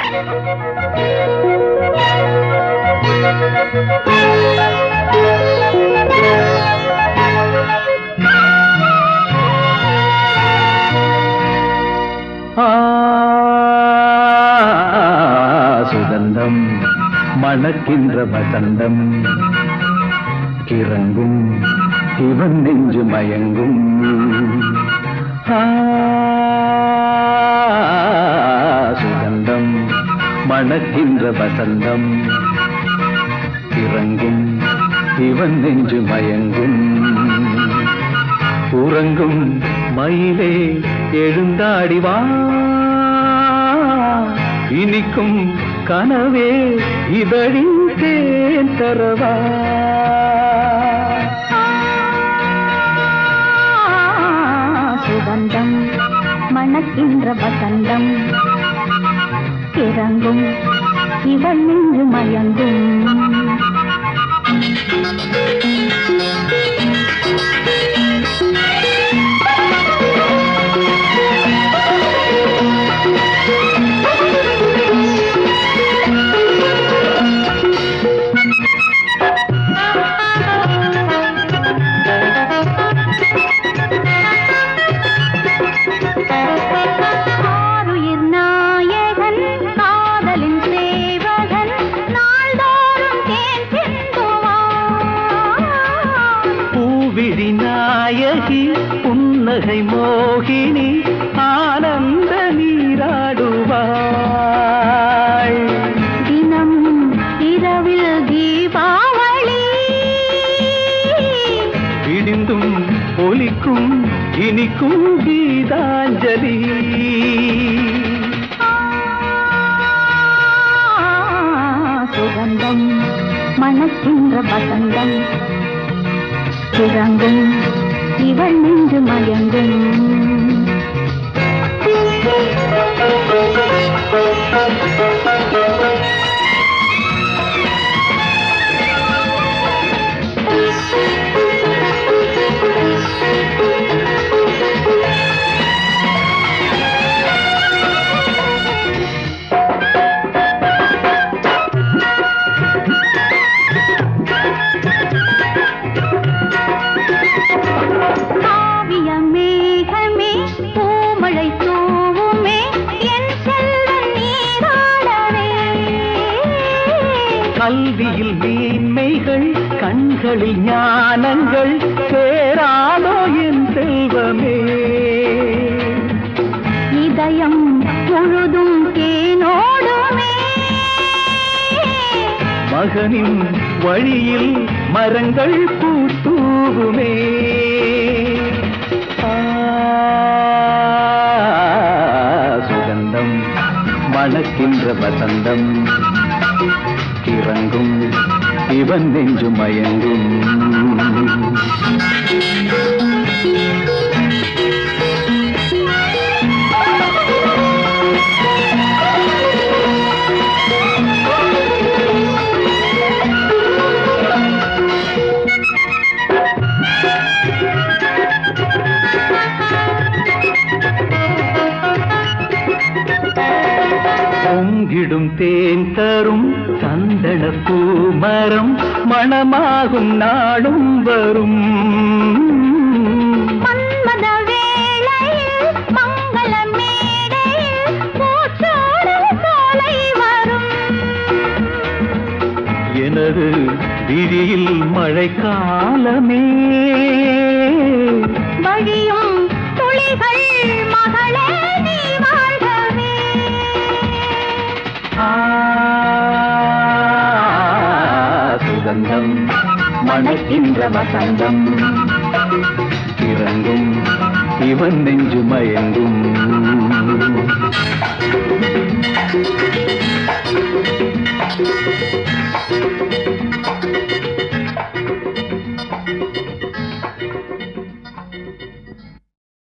ஆ, சுகந்தம் மணக்கின்ற வசந்தம் கிறங்கும் இவன் நெஞ்சு மயங்கும் ஆ, சுகந்தம் மணக்கின்ற வசந்தம் கிறங்கும் இவன் நெஞ்சு மயங்கும் உறங்கும் மயிலே எழுந்தாடி வா இனிக்கும் கனவே இதழில் தேன் தரவா சுகந்தம் மணக்கின்ற வசந்தம் இறங்கும் இவள் நின்று மயங்கும் ஆருயிர் நாயகன் காதலின் சேவகன் நாள்தோறும் தேன் சிந்துவான் பூவிழி நாயகி புன்னகை மோகினி ஆனந்த நீராடுவாள் தினம் இரவில் தீபாவளி விடிந்தும் ஒலிக்கும் இனிக்கும் கீதாஞ்சலி ஆ, சுகந்தம் மணக்கின்ற வசந்தம் இறங்கும் இவள் நின்று மயங்கும் காவிய மேகமே பூமழை தூவுமே என் செல்வன் நீராடவே கல்வியில் மேன்மைகள் கண்களில் ஞானங்கள் சேராதோ என் செல்வமே இதயம் முழுதும் தேனோடுமே மகனின் வழியில் மரங்கள் பூத்தூவுமே ஆ, சுகந்தம் மணக்கின்ற வசந்தம் கிறங்கும் இவன் நெஞ்சு மயங்கும் பொங்கிடும் தேன் தரும் சந்தன பூமரம் மணமாகும் நாடும் வரும் மன்மத வேளையில் மங்கள மேடையில் பூச்சோடும் சோலை வரும் எனது விழியில் மழைக்காலமே வழியும் துளிகள் மகளே நீ வாழ்கவே ஆ, சுகந்தம் மணக்கின்ற வசந்தம் இறங்கும் இவன் நெஞ்சு மயங்கும்